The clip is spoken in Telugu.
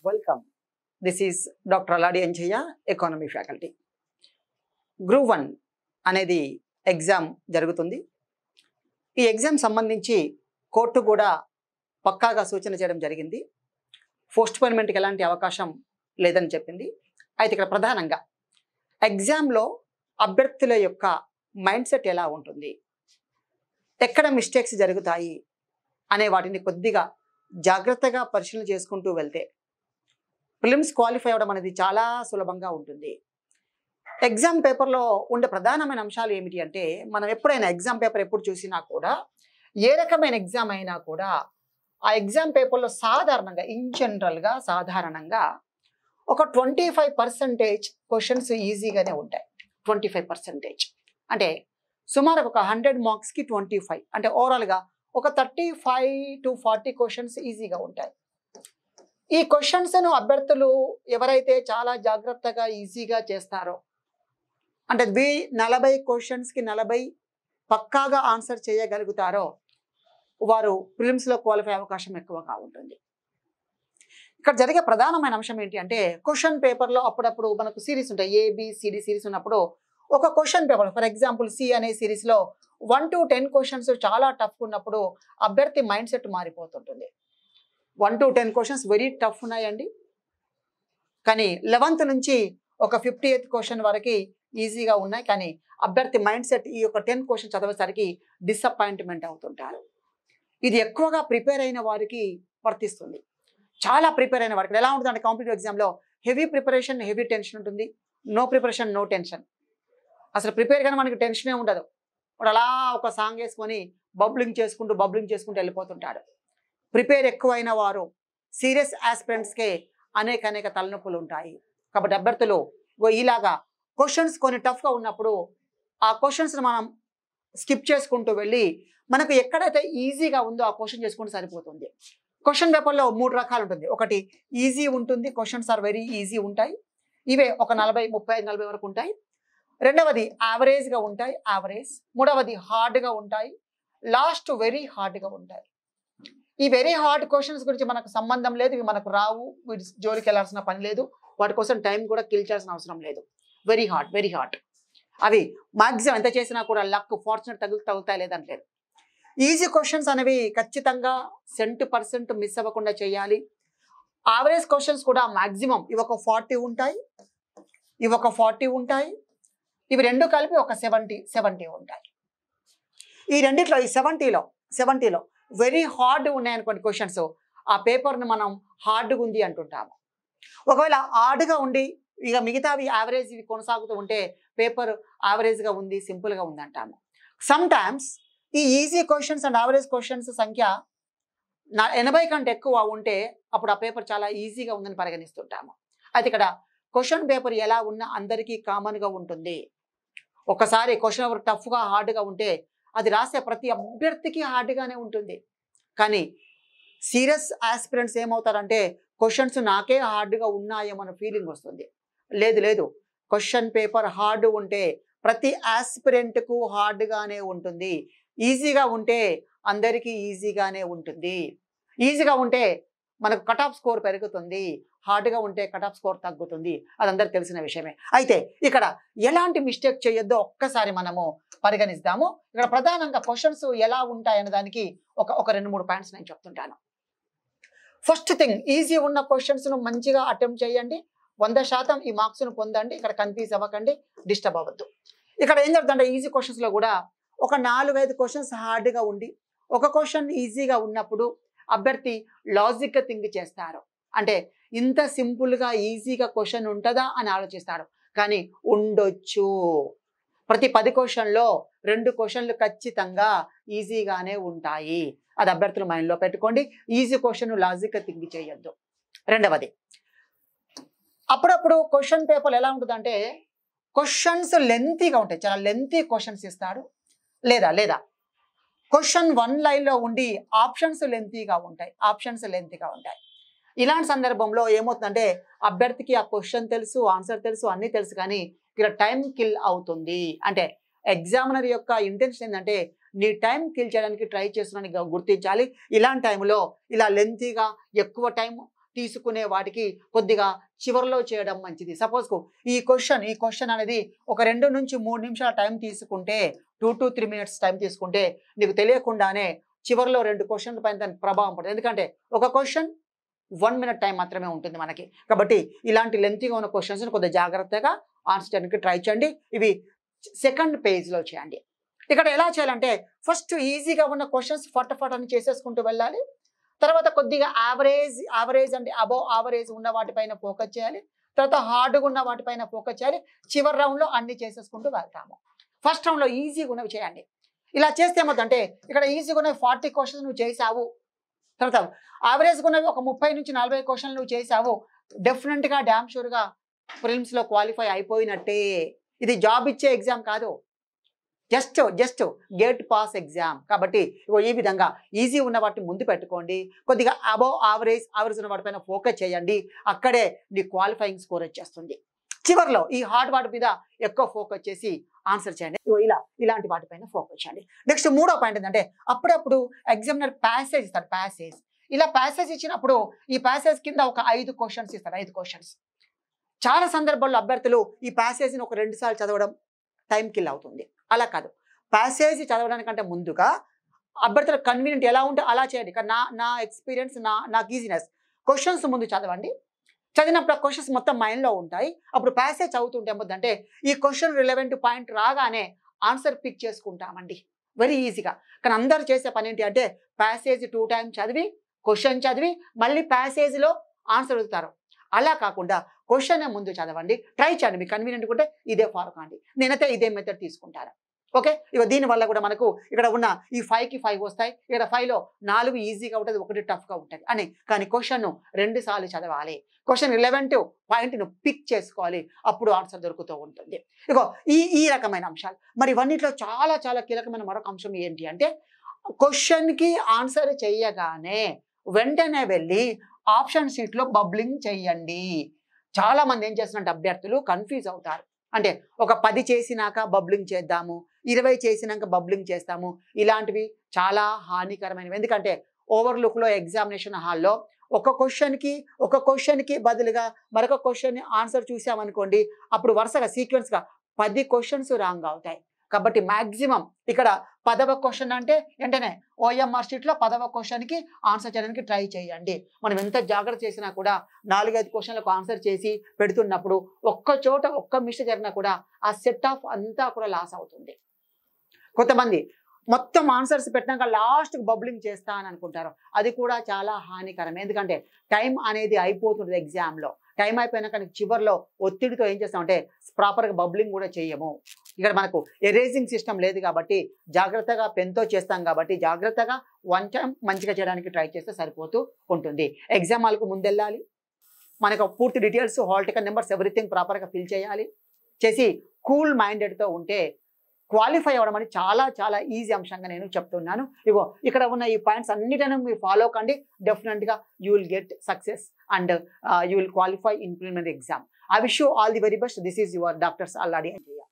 welcome this is doctor Alladi Anjaiah economy faculty group one అనేది ఎగ్జామ్ జరుగుతుంది ఈ ఎగ్జామ్ సంబంధించి కోర్టు కూడా పక్కాగా సూచన చేయడం జరిగింది పోస్ట్ పోన్మెంట్కి ఎలాంటి అవకాశం లేదని చెప్పింది అయితే ఇక్కడ ప్రధానంగా ఎగ్జామ్లో అభ్యర్థుల యొక్క మైండ్ సెట్ ఎలా ఉంటుంది ఎక్కడ మిస్టేక్స్ జరుగుతాయి అనే వాటిని కొద్దిగా జాగ్రత్తగా పరిశీలన చేసుకుంటూ వెళ్తే ఫిలిమ్స్ క్వాలిఫై అవ్వడం అనేది చాలా సులభంగా ఉంటుంది ఎగ్జామ్ పేపర్లో ఉండే ప్రధానమైన అంశాలు ఏమిటి అంటే మనం ఎప్పుడైనా ఎగ్జామ్ పేపర్ ఎప్పుడు చూసినా కూడా ఏ రకమైన ఎగ్జామ్ అయినా కూడా ఆ ఎగ్జామ్ పేపర్లో సాధారణంగా ఇన్ జనరల్గా సాధారణంగా ఒక ట్వంటీ ఫైవ్ పర్సెంటేజ్ క్వశ్చన్స్ ఈజీగానే ఉంటాయి ట్వంటీ ఫైవ్ పర్సెంటేజ్ అంటే సుమారు ఒక హండ్రెడ్ మార్క్స్కి ట్వంటీ ఫైవ్ అంటే ఓవరాల్గా ఒక thirty five to forty questions ఈజీగా ఉంటాయి ఈ క్వశ్చన్స్ను అభ్యర్థులు ఎవరైతే చాలా జాగ్రత్తగా ఈజీగా చేస్తారో అంటే వి నలభై క్వశ్చన్స్కి నలభై పక్కాగా ఆన్సర్ చేయగలుగుతారో వారు ప్రిలిమ్స్లో క్వాలిఫై అవకాశం ఎక్కువగా ఉంటుంది ఇక్కడ జరిగే ప్రధానమైన అంశం ఏంటి అంటే క్వశ్చన్ పేపర్లో అప్పుడప్పుడు మనకు సిరీస్ ఉంటాయి ఏబిసిడి సిరీస్ ఉన్నప్పుడు ఒక question paper for example C అనే సిరీస్లో వన్ టు టెన్ క్వశ్చన్స్ చాలా టఫ్ ఉన్నప్పుడు అభ్యర్థి మైండ్ సెట్ మారిపోతుంటుంది one to ten questions very tough ఉన్నాయండి కానీ లెవెంత్ నుంచి ఒక ఫిఫ్టీ ఎయిత్ క్వశ్చన్ వరకు ఈజీగా ఉన్నాయి కానీ అభ్యర్థి మైండ్ సెట్ ఈ యొక్క టెన్ క్వశ్చన్ చదివేసరికి డిసప్పాయింట్మెంట్ అవుతుంటారు ఇది ఎక్కువగా ప్రిపేర్ అయిన వారికి వర్తిస్తుంది చాలా ప్రిపేర్ అయిన వారికి ఎలా ఉంటుంది అంటే కాంపిటేటివ్ ఎగ్జామ్లో హెవీ ప్రిపరేషన్ హెవీ టెన్షన్ ఉంటుంది నో ప్రిపరేషన్ నో టెన్షన్ అసలు ప్రిపేర్ కానీ మనకి టెన్షనే ఉండదు వాడు అలా ఒక సాంగ్ వేసుకొని బబ్లింగ్ చేసుకుంటూ బబ్లింగ్ చేసుకుంటూ వెళ్ళిపోతుంటాడు ప్రిపేర్ ఎక్కువైన వారు సీరియస్ ఆస్పిరెంట్స్కే అనేక అనేక తలనొప్పులు ఉంటాయి కాబట్టి అభ్యర్థులు ఓ ఇలాగా క్వశ్చన్స్ కొన్ని టఫ్గా ఉన్నప్పుడు ఆ క్వశ్చన్స్ని మనం స్కిప్ చేసుకుంటూ వెళ్ళి మనకు ఎక్కడైతే ఈజీగా ఉందో ఆ క్వశ్చన్ చేసుకుంటే సరిపోతుంది క్వశ్చన్ పేపర్లో మూడు రకాలు ఉంటుంది ఒకటి ఈజీ ఉంటుంది క్వశ్చన్స్ ఆర్ వెరీ ఈజీ ఉంటాయి ఇవే ఒక నలభై ముప్పై ఐదు నలభై వరకు ఉంటాయి రెండవది యావరేజ్గా ఉంటాయి యావరేజ్ మూడవది హార్డ్గా ఉంటాయి లాస్ట్ వెరీ హార్డ్గా ఉంటాయి ఈ వెరీ హార్డ్ క్వశ్చన్స్ గురించి మనకు సంబంధం లేదు ఇవి మనకు రావు వీటి జోలికి వెళ్ళాల్సిన పని లేదు వాటి కోసం టైం కూడా కిల్ చేయాల్సిన అవసరం లేదు వెరీ హార్డ్ వెరీ హార్డ్ అవి మాక్సిమం ఎంత చేసినా కూడా లక్ ఫార్చునేట్ తగులు తగులుతాయి లేదంటే ఈజీ క్వశ్చన్స్ అనేవి ఖచ్చితంగా సెంట్ పర్సెంట్ మిస్ అవ్వకుండా చేయాలి యావరేజ్ క్వశ్చన్స్ కూడా మాక్సిమం ఇవి ఒక ఫార్టీ ఉంటాయి ఇవి ఒక ఫార్టీ ఉంటాయి ఇవి రెండు కలిపి ఒక సెవెంటీ సెవెంటీ ఉంటాయి ఈ రెండిట్లో ఈ సెవెంటీలో సెవెంటీలో వెరీ హార్డ్ ఉన్నాయనుకోండి క్వశ్చన్స్ ఆ పేపర్ని మనం హార్డ్గా ఉంది అంటుంటాము ఒకవేళ హార్డ్గా ఉండి ఇక మిగతావి యావరేజ్ ఇవి కొనసాగుతూ ఉంటే పేపర్ యావరేజ్గా ఉంది సింపుల్గా ఉంది అంటాము సమ్ టైమ్స్ ఈ easy questions and average questions సంఖ్య నా ఎనభై కంటే ఎక్కువ ఉంటే అప్పుడు ఆ పేపర్ చాలా ఈజీగా ఉందని పరిగణిస్తుంటాము అయితే ఇక్కడ క్వశ్చన్ పేపర్ ఎలా ఉన్నా అందరికీ కామన్గా ఉంటుంది ఒకసారి క్వశ్చన్ పేపర్ టఫ్గా హార్డ్గా ఉంటే అది రాసే ప్రతి అభ్యర్థికి హార్డ్గానే ఉంటుంది కానీ సీరియస్ ఆస్పిరెంట్స్ ఏమవుతారంటే క్వశ్చన్స్ నాకే హార్డ్గా ఉన్నాయేమన్న ఫీలింగ్ వస్తుంది లేదు లేదు క్వశ్చన్ పేపర్ హార్డ్ ఉంటే ప్రతి ఆస్పిరెంట్కు హార్డ్గానే ఉంటుంది ఈజీగా ఉంటే అందరికీ ఈజీగానే ఉంటుంది ఈజీగా ఉంటే మనకు కట్ ఆఫ్ స్కోర్ పెరుగుతుంది హార్డ్గా ఉంటే కట్ ఆఫ్ స్కోర్ తగ్గుతుంది అది అందరికి తెలిసిన విషయమే అయితే ఇక్కడ ఎలాంటి మిస్టేక్ చేయొద్దో ఒక్కసారి మనము పరిగణిస్తాము ఇక్కడ ప్రధానంగా క్వశ్చన్స్ ఎలా ఉంటాయనే దానికి ఒక ఒక రెండు మూడు పాయింట్స్ నేను చెప్తుంటాను ఫస్ట్ థింగ్ ఈజీ ఉన్న క్వశ్చన్స్ను మంచిగా అటెంప్ట్ చేయండి వంద శాతం ఈ మార్క్స్ను పొందండి ఇక్కడ కన్ఫ్యూజ్ అవ్వకండి డిస్టర్బ్ అవ్వద్దు ఇక్కడ ఏం జరుగుతుందంటే ఈజీ క్వశ్చన్స్లో కూడా ఒక నాలుగైదు క్వశ్చన్స్ హార్డ్గా ఉండి ఒక క్వశ్చన్ ఈజీగా ఉన్నప్పుడు అభ్యర్థి లాజిక్గా థింక్ చేస్తారు అంటే ఇంత సింపుల్గా ఈజీగా క్వశ్చన్ ఉంటుందా అని ఆలోచిస్తాడు కానీ ఉండొచ్చు ప్రతి పది క్వశ్చన్లో రెండు క్వశ్చన్లు ఖచ్చితంగా ఈజీగానే ఉంటాయి అది అభ్యర్థులు మైండ్లో పెట్టుకోండి ఈజీ క్వశ్చన్ లాజిక్గా థింక్ చేయొద్దు రెండవది అప్పుడప్పుడు క్వశ్చన్ పేపర్ ఎలా ఉంటుందంటే క్వశ్చన్స్ లెంతీగా ఉంటాయి చాలా లెంతీ క్వశ్చన్స్ ఇస్తాడు లేదా లేదా క్వశ్చన్ వన్ లైన్లో ఉండి ఆప్షన్స్ లెంతీగా ఉంటాయి ఆప్షన్స్ లెంతీగా ఉంటాయి ఇలాంటి సందర్భంలో ఏమవుతుందంటే అభ్యర్థికి ఆ క్వశ్చన్ తెలుసు ఆన్సర్ తెలుసు అన్నీ తెలుసు కానీ ఇక్కడ టైం కిల్ అవుతుంది అంటే ఎగ్జామినర్ యొక్క ఇంటెన్షన్ ఏంటంటే నీ టైం కిల్ చేయడానికి ట్రై చేస్తున్నాను గుర్తించాలి ఇలాంటి టైంలో ఇలా లెంతీగా ఎక్కువ టైం తీసుకునే వాటికి కొద్దిగా చివరిలో చేయడం మంచిది సపోజ్కు ఈ క్వశ్చన్ ఈ క్వశ్చన్ అనేది ఒక రెండు నుంచి మూడు నిమిషాల టైం తీసుకుంటే two to three minutes time తీసుకుంటే నీకు తెలియకుండానే చివరిలో రెండు క్వశ్చన్ల పైన దాని ప్రభావం పడుతుంది ఎందుకంటే ఒక క్వశ్చన్ వన్ మినిట్ టైం మాత్రమే ఉంటుంది మనకి కాబట్టి ఇలాంటి లెంతీగా ఉన్న క్వశ్చన్స్ కొద్దిగా జాగ్రత్తగా ఆన్సర్ చేయడానికి ట్రై చేయండి ఇవి సెకండ్ పేజ్లో చేయండి ఇక్కడ ఎలా చేయాలంటే ఫస్ట్ ఈజీగా ఉన్న క్వశ్చన్స్ ఫట్ ఫట్ అని చేసేసుకుంటూ వెళ్ళాలి తర్వాత కొద్దిగా యావరేజ్ యావరేజ్ అంటే అబౌవ్ యావరేజ్ ఉన్న వాటిపైన ఫోకస్ చేయాలి తర్వాత హార్డ్గా ఉన్న వాటిపైన ఫోకస్ చేయాలి చివరి రౌండ్లో అన్ని చేసేసుకుంటూ వెళ్తాము ఫస్ట్ రౌండ్లో ఈజీగా ఉన్నవి చేయండి ఇలా చేస్తే ఏమవుతుందంటే ఇక్కడ ఈజీగా ఉన్నవి ఫార్టీ క్వశ్చన్స్ నువ్వు చేసావు తర్వాత యావరేజ్గా ఉన్నవి ఒక ముప్పై నుంచి నలభై క్వశ్చన్లు నువ్వు చేసావు డెఫినెట్గా డ్యామ్ షూర్గా ప్రిలిమ్స్లో క్వాలిఫై అయిపోయినట్టే ఇది జాబ్ ఇచ్చే ఎగ్జామ్ కాదు just just gate pass exam కాబట్టి ఇగో ఈ విధంగా ఈజీ ఉన్న వాటిని ముందు పెట్టుకోండి కొద్దిగా అబౌవ్ యావరేజ్ యావరేజ్ ఉన్న వాటిపైన ఫోకస్ చేయండి అక్కడే నీ క్వాలిఫైయింగ్ స్కోర్ వచ్చేస్తుంది చివరిలో ఈ హార్డ్ వాటి మీద ఎక్కువ ఫోకస్ చేసి ఆన్సర్ చేయండి ఇగో ఇలా ఇలాంటి వాటిపైన ఫోకస్ చేయండి నెక్స్ట్ మూడో పాయింట్ ఏంటంటే అప్పుడప్పుడు ఎగ్జామినర్ ప్యాసేజ్ ఇస్తాడు ప్యాసేజ్ ఇలా ప్యాసేజ్ ఇచ్చినప్పుడు ఈ ప్యాసేజ్ కింద ఒక ఐదు క్వశ్చన్స్ ఇస్తారు ఐదు క్వశ్చన్స్ చాలా సందర్భాల్లో అభ్యర్థులు ఈ ప్యాసేజ్ని ఒక రెండు సార్లు చదవడం టైం కిల్ అవుతుంది అలా కాదు ప్యాసేజ్ చదవడానికంటే ముందుగా అభ్యర్థుల కన్వీనియంట్ ఎలా ఉంటే అలా చేయండి కానీ నా నా ఎక్స్పీరియన్స్ నా నాకు ఈజీనెస్ క్వశ్చన్స్ ముందు చదవండి చదివినప్పుడు ఆ క్వశ్చన్స్ మొత్తం మైండ్లో ఉంటాయి అప్పుడు ప్యాసేజ్ చదువుతుంటే ఏమవుతుందంటే ఈ క్వశ్చన్ రిలవెంట్ పాయింట్ రాగానే ఆన్సర్ పిక్ చేసుకుంటామండి వెరీ ఈజీగా కానీ అందరూ చేసే పని ఏంటి అంటే ప్యాసేజ్ టూ టైం చదివి క్వశ్చన్ చదివి మళ్ళీ ప్యాసేజ్లో ఆన్సర్ అడుగుతారు అలా కాకుండా క్వశ్చన్ ముందు చదవండి ట్రై చేయండి మీకు కన్వీనియంట్ ఉంటే ఇదే ఫాలో కాండి నేనైతే ఇదే మెథడ్ తీసుకుంటాను ఓకే ఇక దీని వల్ల కూడా మనకు ఇక్కడ ఉన్న ఈ ఫైవ్కి ఫైవ్ వస్తాయి ఇక్కడ ఫైవ్లో నాలుగు ఈజీగా ఉంటుంది ఒకటి టఫ్గా ఉంటుంది అని కానీ క్వశ్చన్ రెండు సార్లు చదవాలి క్వశ్చన్ రిలవెంట్ పాయింట్ను పిక్ చేసుకోవాలి అప్పుడు ఆన్సర్ దొరుకుతూ ఉంటుంది ఇగో ఈ ఈ రకమైన అంశాలు మరి ఇవన్నిట్లో చాలా చాలా కీలకమైన మరొక అంశం ఏంటి అంటే క్వశ్చన్కి ఆన్సర్ చేయగానే వెంటనే వెళ్ళి ఆప్షన్ షీట్లో బబ్లింగ్ చేయండి చాలా మంది ఏం చేస్తున్నట్టు అభ్యర్థులు కన్ఫ్యూజ్ అవుతారు అంటే ఒక పది చేసినాక బబ్లింగ్ చేద్దాము ఇరవై చేసినాక బబ్లింగ్ చేస్తాము ఇలాంటివి చాలా హానికరమైనవి ఎందుకంటే ఓవర్లుక్లో ఎగ్జామినేషన్ హాల్లో ఒక క్వశ్చన్కి ఒక క్వశ్చన్కి బదులుగా మరొక క్వశ్చన్ ఆన్సర్ చూసామనుకోండి అప్పుడు వరుసగా సీక్వెన్స్గా పది క్వశ్చన్స్ రాంగ్ అవుతాయి కాబట్టి మ్యాక్సిమం ఇక్కడ పదవ క్వశ్చన్ అంటే వెంటనే ఓఎంఆర్ షీట్లో పదవ క్వశ్చన్కి ఆన్సర్ చేయడానికి ట్రై చేయండి మనం ఎంత జాగ్రత్త చేసినా కూడా నాలుగైదు క్వశ్చన్లకు ఆన్సర్ చేసి పెడుతున్నప్పుడు ఒక్క చోట ఒక్క మిస్టేక్ జరిగినా కూడా ఆ సెట్ ఆఫ్ అంతా కూడా లాస్ అవుతుంది కొంతమంది మొత్తం ఆన్సర్స్ పెట్టినాక లాస్ట్ బబ్లింగ్ చేస్తా అని అనుకుంటారు అది కూడా చాలా హానికరం ఎందుకంటే టైం అనేది అయిపోతుంది ఎగ్జామ్లో టైం అయిపోయినాక నీకు చివరిలో ఒత్తిడితో ఏం చేస్తామంటే ప్రాపర్గా బబ్లింగ్ కూడా చేయము ఇక్కడ మనకు ఎరేజింగ్ సిస్టమ్ లేదు కాబట్టి జాగ్రత్తగా పెన్తో చేస్తాం కాబట్టి జాగ్రత్తగా వన్ టైం మంచిగా చేయడానికి ట్రై చేస్తే సరిపోతూ ఉంటుంది ఎగ్జామ్ హాల్కు ముందెళ్ళాలి మనకు పూర్తి details hall ticket numbers everything ప్రాపర్గా ఫిల్ చేయాలి చేసి కూల్ మైండెడ్తో ఉంటే క్వాలిఫై అవ్వడం అనేది చాలా చాలా ఈజీ అంశంగా నేను చెప్తున్నాను ఇగో ఇక్కడ ఉన్న ఈ పాయింట్స్ అన్నిటిని మీరు ఫాలో కండి డెఫినెట్గా you will get success and you will qualify in preliminary exam I wish you all the very best this is your doctors Alladi